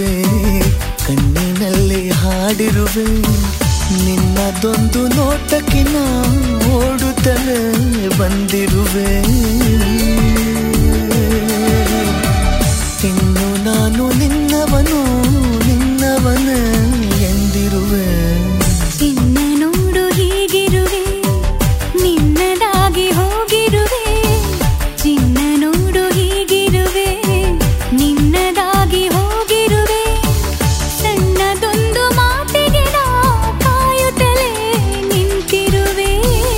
ಕಣ್ಣಿನಲ್ಲಿ ಹಾಡಿರುವೆ ನಿನ್ನದೊಂದು ನೋಟಕ್ಕೆ ನಾ ಓಡುತ್ತಲೇ ಬಂದಿರುವೆ ಇನ್ನು ನಾನು ನಿನ್ನವನು ನಿನ್ನವನ ಎಂದಿರುವೆ ಚಿನ್ನ ನೋಡು ಹೀಗಿರುವೆ ನಿನ್ನದಾಗಿ ಹೋಗಿರುವೆ ಚಿನ್ನ ನೋಡು ಹೀಗಿರುವೆ ನಿನ್ನದಾಗಿ ಹೋಗಿರುವೆ ಸಣ್ಣದೊಂದು ಮಾತಿಗೆ ನಾ ಕಾಯುತ್ತಲೇ ನಿಂತಿರುವೆ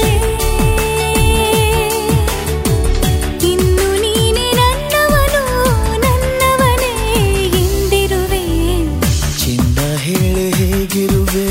ಇನ್ನು ನೀನೆ ನನ್ನವನು ನನ್ನವನೇ ಎಂದಿರುವೆ ಚಿನ್ನ ಹೇಳಿ ಹೇಗಿರುವೆ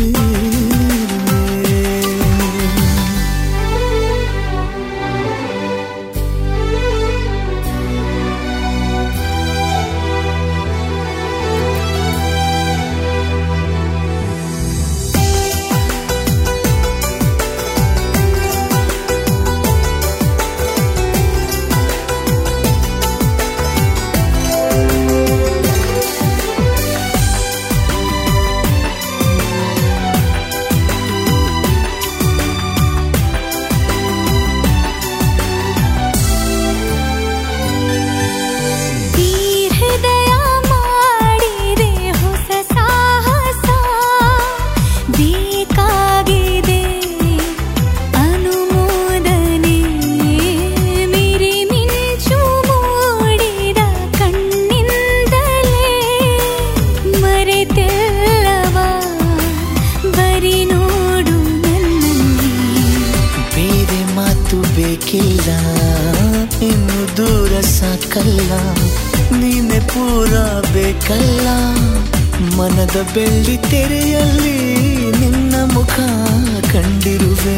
ಈ ಹೃದಯ ಮಾಡಿದೆ ಹೊಸ ಸಾಹಸ ಬೇಕಾಗಿದೆ ಅನುಮೋದನೆ ಮಿರಿ ಮಿಂಚು ಮೂಡಿದ ಕಣ್ಣಿಂದಲೇ ಮರೆತೆಲ್ಲವ ಬರಿ ನೋಡು ನನ್ನಲ್ಲಿ ಬೇರೆ ಮಾತು ಬೇಕಿಲ್ಲ ಇನ್ನು ದೂರ ಸಾಕಲ್ಲ ನೀನೆ ಪೂರ ಬೇಕಲ್ಲ ಮನದ ಬೆಳ್ಳಿ ತೆರೆಯಲ್ಲಿ ನಿನ್ನ ಮುಖ ಕಂಡಿರುವೆ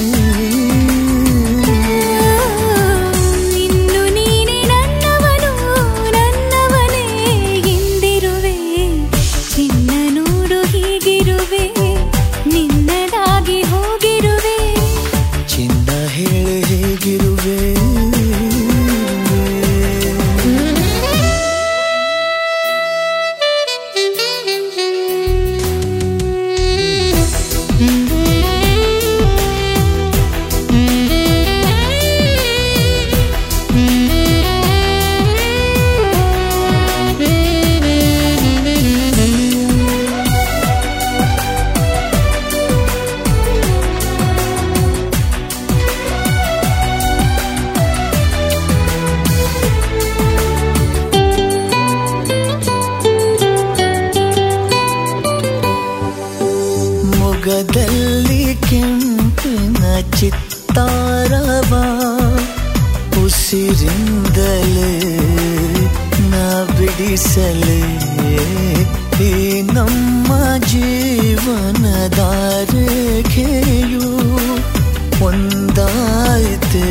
ಇನ್ನು ನೀನೆ ನನ್ನವನು ನನ್ನವನೇ ಎಂದಿರುವೆ ಚಿನ್ನ ನೋಡು ಹೀಗಿರುವೆ ನಿನ್ನದಾಗಿ ಹೋಗಿರುವೆ ಚಿನ್ನ ಹೇಳಿ ಹೇಗಿರುವೆ ಮೊಗದಲ್ಲಿ ಕೆಂಪಿನ ಚಿತ್ತಾರವ ಉಸಿರಿಂದಲೇ ನಾ ಬಿಡಿಸಲೇ ಈ ನಮ್ಮ ಜೀವನದ ರೇಖೆಯು ಒಂದಾಯ್ತೆ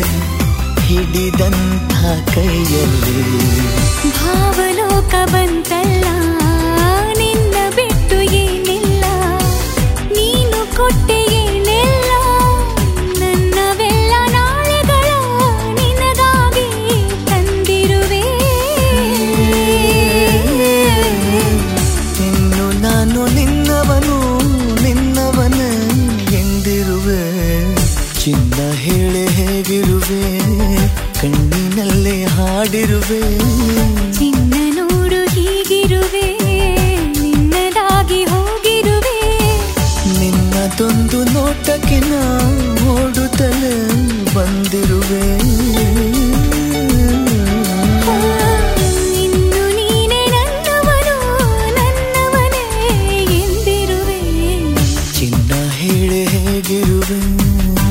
ಹಿಡಿದಂಥ ಕೈಯಲ್ಲಿ ಭಾವಲೋಕ ಬಂತಲ್ಲ ನಿನ್ನ ಬಿಟ್ಟು ಏನಿಲ್ಲ ನೀನು ಕೊಟ್ಟೆ ಏನೆಲ್ಲ ನನ್ನವೆಲ್ಲ ನಾಳೆಗಳ ನಿನಗಾಗಿ ತಂದಿರುವೆ ಇನ್ನು ನಾನು ನಿನ್ನವನು ನಿನ್ನವನ ಎಂದಿರುವೆ ಚಿನ್ನ ಹೇಳಿ ಹೇಗಿರುವೆ ಕಣ್ಣಿನಲ್ಲೇ ಹಾಡಿರುವೆ ಚಿನ್ನ ನೋಡು ಹೀಗಿರುವೆ ನಿನ್ನದಾಗಿ ಹೋಗಿರುವೆ ನಿನ್ನದೊಂದು ನೋಟಕ್ಕೆ ನಾ ಓಡುತ್ತಲೇ ಬಂದಿರುವೆ ಇನ್ನು ನೀನೆ ನನ್ನವನು ನನ್ನವನೇ ಎಂದಿರುವೆ ಚಿನ್ನ ಹೇಳಿ ಹೇಗಿರುವೆ